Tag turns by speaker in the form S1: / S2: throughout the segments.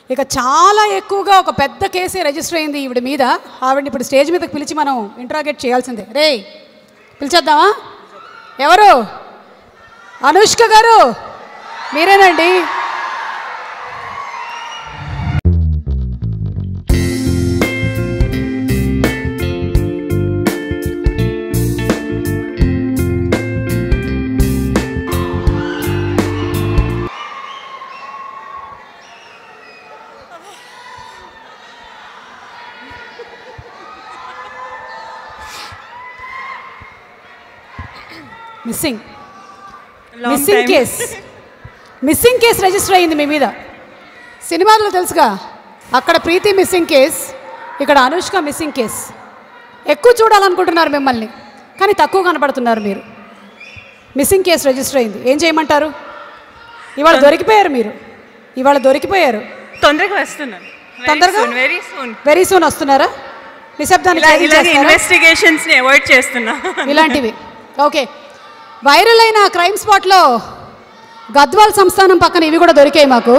S1: ఇక చాలా ఎక్కువగా ఒక పెద్ద కేసే రిజిస్టర్ అయింది ఈవిడ మీద ఆవిడని ఇప్పుడు స్టేజ్ మీదకి పిలిచి మనం ఇంట్రాగేట్ చేయాల్సిందే రే పిలిచేద్దామా ఎవరు అనుష్క గారు మీరేనండి missing
S2: Long
S1: missing
S2: time.
S1: Case missing case register అయింది మీ మీద సినిమాలో తెలుసుగా అక్కడ ప్రీతి మిస్సింగ్ కేస్ ఇక్కడ అనుష్క మిస్సింగ్ కేస్ ఎక్కువ చూడాలనుకుంటున్నారు మిమ్మల్ని కానీ తక్కువ కనపడుతున్నారు మీరు మిస్సింగ్ కేస్ రిజిస్టర్ అయింది ఏం చేయమంటారు ఇవాళ దొరికిపోయారు మీరు ఇవాళ దొరికిపోయారు
S2: తొందరగా వస్తున్నాను
S1: తొందరగా?
S2: వెరీ సూన్
S1: వెరీ సూన్ వస్తున్నారా నిశ్శబ్దాన్ని
S2: ఇలా
S1: చేంజ్
S2: ఇలాగే
S1: చేస్తారా?
S2: ఇన్వెస్టిగేషన్స్ ని అవాయిడ్ చేస్తున్నా
S1: ఇలాంటివి ఓకే వైరల్ అయిన క్రైమ్ స్పాట్లో గద్వాల్ సంస్థానం పక్కన ఇవి కూడా దొరికాయి మాకు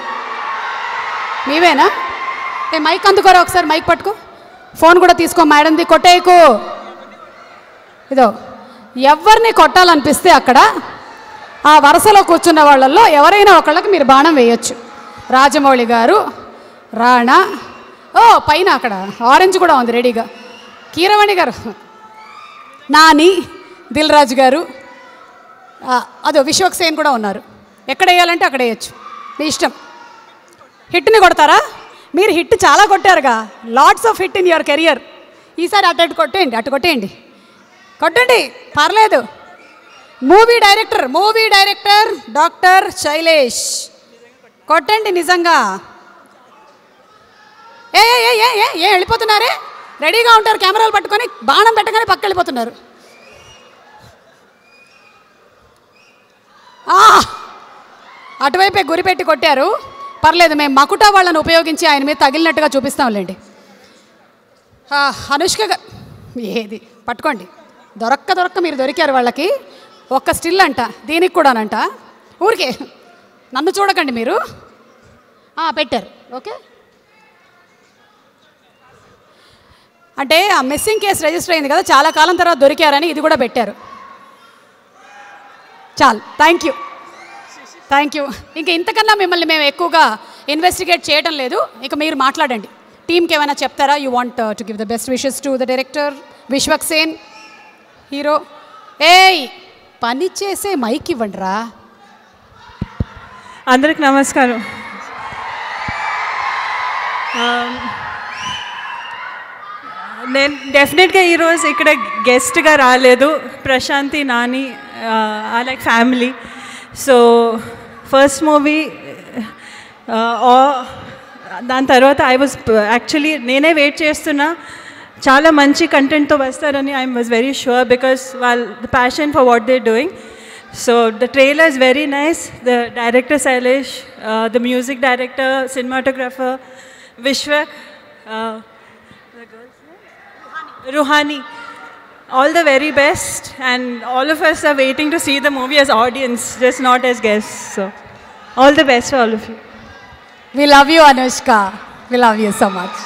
S1: మీవేనా ఏ మైక్ అందుకోరా ఒకసారి మైక్ పట్టుకో ఫోన్ కూడా తీసుకో మేడంది కొట్టేయకు ఇదో ఎవరిని కొట్టాలనిపిస్తే అక్కడ ఆ వరుసలో కూర్చున్న వాళ్ళల్లో ఎవరైనా ఒకళ్ళకి మీరు బాణం వేయొచ్చు రాజమౌళి గారు రాణా ఓ పైన అక్కడ ఆరెంజ్ కూడా ఉంది రెడీగా కీరవాణి గారు నాని దిల్ రాజు గారు ఆ, అదో విశ్వక్ సేన్ కూడా ఉన్నారు ఎక్కడ వేయాలంటే అక్కడ వేయచ్చు మీ ఇష్టం హిట్ని కొడతారా మీరు హిట్ చాలా కొట్టారుగా lots of hit in your career ఈసారి అటు అటు కొట్టేయండి అటు కొట్టేయండి కొట్టండి పర్లేదు movie director movie director doctor Shailesh కొట్టండి నిజంగా ఏ ఏ ఏ ఏ ఏ ఏ వెళ్ళిపోతున్నారే రెడీగా ఉంటారు కెమెరాలు పట్టుకొని బాణం పెట్టగానే పక్క వెళ్ళిపోతున్నారు ఆ! అటువైపే గురిపెట్టి కొట్టారు పర్లేదు మేము మకుటా వాళ్ళని ఉపయోగించి ఆయన మీద తగిలినట్టుగా చూపిస్తాంలేండి ఆ, అనుష్క గా- ఏది పట్టుకోండి దొరక్క దొరక్క మీరు దొరికారు వాళ్ళకి ఒక్క స్టిల్ అంట దీనికి కూడానంట ఊరికే నన్ను చూడకండి మీరు ఆ, పెట్టారు ఓకే అంటే ఆ మిస్సింగ్ కేసు రిజిస్టర్ అయింది కదా చాలా కాలం తర్వాత దొరికారని ఇది కూడా పెట్టారు చాలు థ్యాంక్ యూ థ్యాంక్ యూ ఇంకా ఇంతకన్నా మిమ్మల్ని మేము ఎక్కువగా ఇన్వెస్టిగేట్ చేయడం లేదు ఇక మీరు మాట్లాడండి టీంకి ఏమైనా చెప్తారా you want to give the best wishes to the director Vishwak Sen hero ఏయ్ పని చేసే మైక్ ఇవ్వండి రా
S2: అందరికి నమస్కారం Um, నేను డెఫినెట్గా ఈరోజు ఇక్కడ గెస్ట్గా రాలేదు Prashanti Nani I like family so first movie దాని తర్వాత ఐ వాజ్ యాక్చువల్లీ నేనే వెయిట్ చేస్తున్నా చాలా మంచి కంటెంట్తో వస్తారని I was very sure because వాళ్ళ the passion for what they doing so the trailer is very nice the director Shailesh the music director cinematographer Vishwak Ruhani. All the very best, and all of us are waiting to see the movie as audience, just not as guests. So, all the best for all of you.
S1: We love you Anushka we love you so much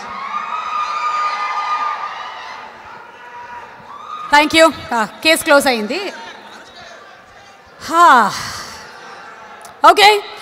S1: thank you case close అయింది okay